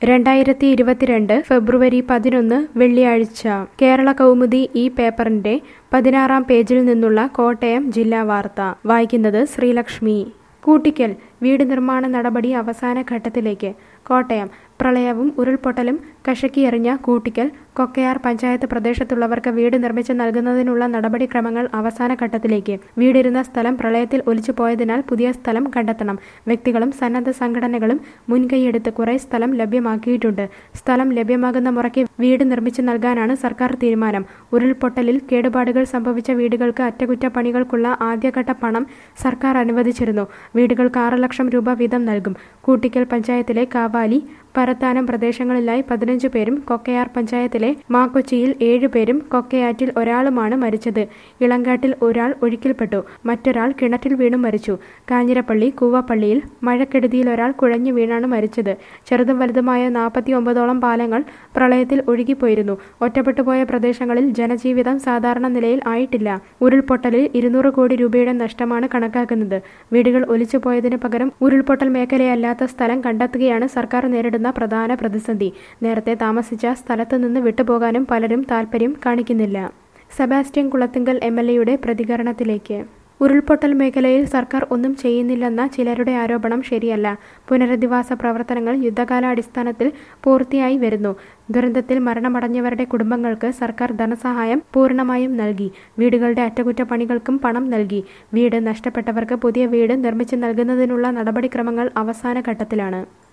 രണ്ടായിരത്തി ഇരുപത്തിരണ്ട് ഫെബ്രുവരി പതിനൊന്ന് വെള്ളിയാഴ്ച കേരള കൗമുദി ഈ പേപ്പറിന്റെ പതിനാറാം പേജിൽ നിന്നുള്ള കോട്ടയം ജില്ലാ വാർത്ത വായിക്കുന്നത് ശ്രീലക്ഷ്മി കൂട്ടിക്കൽ വീട് നിർമ്മാണ നടപടി അവസാന ഘട്ടത്തിലേക്ക് കോട്ടയം പ്രളയവും ഉരുൾപൊട്ടലും കഷക്കിയെറിഞ്ഞ കൂട്ടിക്കൽ കൊക്കയാർ പഞ്ചായത്ത് പ്രദേശത്തുള്ളവർക്ക് വീട് നിർമ്മിച്ച് നൽകുന്നതിനുള്ള നടപടിക്രമങ്ങൾ അവസാന ഘട്ടത്തിലേക്ക് വീടിരുന്ന സ്ഥലം പ്രളയത്തിൽ ഒലിച്ചു പോയതിനാൽ പുതിയ സ്ഥലം കണ്ടെത്തണം വ്യക്തികളും സന്നദ്ധ സംഘടനകളും മുൻകൈയെടുത്ത് കുറെ സ്ഥലം ലഭ്യമാക്കിയിട്ടുണ്ട് സ്ഥലം ലഭ്യമാകുന്ന മുറയ്ക്ക് വീട് നിർമ്മിച്ചു നൽകാനാണ് സർക്കാർ തീരുമാനം ഉരുൾപൊട്ടലിൽ കേടുപാടുകൾ സംഭവിച്ച വീടുകൾക്ക് അറ്റകുറ്റപ്പണികൾക്കുള്ള ആദ്യഘട്ട പണം സർക്കാർ അനുവദിച്ചിരുന്നു വീടുകൾക്ക് ആറ് ലക്ഷം രൂപ വീതം നൽകും കൂട്ടിക്കൽ പഞ്ചായത്തിലെ കാവാലി പരത്താനം പ്രദേശങ്ങളിലായി പതിനഞ്ച് പേരും കൊക്കയാർ പഞ്ചായത്തിലെ മാക്കൊച്ചിയിൽ ഏഴുപേരും കൊക്കയാറ്റിൽ ഒരാളുമാണ് മരിച്ചത് ഇളങ്കാട്ടിൽ ഒരാൾ ഒഴുക്കിൽപ്പെട്ടു മറ്റൊരാൾ കിണറ്റിൽ വീണു മരിച്ചു കാഞ്ഞിരപ്പള്ളി കൂവപ്പള്ളിയിൽ മഴക്കെടുതിയിൽ ഒരാൾ കുഴഞ്ഞു വീണാണ് മരിച്ചത് ചെറുതും വലുതുമായ നാൽപ്പത്തി ഒമ്പതോളം പാലങ്ങൾ പ്രളയത്തിൽ ഒഴുകിപ്പോയിരുന്നു ഒറ്റപ്പെട്ടുപോയ പ്രദേശങ്ങളിൽ ജനജീവിതം സാധാരണ നിലയിൽ ആയിട്ടില്ല ഉരുൾപൊട്ടലിൽ ഇരുന്നൂറ് കോടി രൂപയുടെ നഷ്ടമാണ് കണക്കാക്കുന്നത് വീടുകൾ ഒലിച്ചുപോയതിനു പകരം ഉരുൾപൊട്ടൽ മേഖലയല്ലാത്ത സ്ഥലം കണ്ടെത്തുകയാണ് സർക്കാർ നേരിടുന്ന പ്രധാന പ്രതിസന്ധി നേരത്തെ താമസിച്ച സ്ഥലത്ത് നിന്ന് വിട്ടുപോകാനും പലരും താൽപ്പര്യം കാണിക്കുന്നില്ല സെബാസ്റ്റ്യൻ കുളത്തിങ്കൽ എം എൽ എയുടെ പ്രതികരണത്തിലേക്ക് ഉരുൾപൊട്ടൽ മേഖലയിൽ സർക്കാർ ഒന്നും ചെയ്യുന്നില്ലെന്ന ചിലരുടെ ആരോപണം ശരിയല്ല പുനരധിവാസ പ്രവർത്തനങ്ങൾ യുദ്ധകാലാടിസ്ഥാനത്തിൽ പൂർത്തിയായി വരുന്നു ദുരന്തത്തിൽ മരണമടഞ്ഞവരുടെ കുടുംബങ്ങൾക്ക് സർക്കാർ ധനസഹായം പൂർണ്ണമായും നൽകി വീടുകളുടെ അറ്റകുറ്റപ്പണികൾക്കും പണം നൽകി വീട് നഷ്ടപ്പെട്ടവർക്ക് പുതിയ വീട് നിർമ്മിച്ചു നൽകുന്നതിനുള്ള നടപടിക്രമങ്ങൾ അവസാന ഘട്ടത്തിലാണ്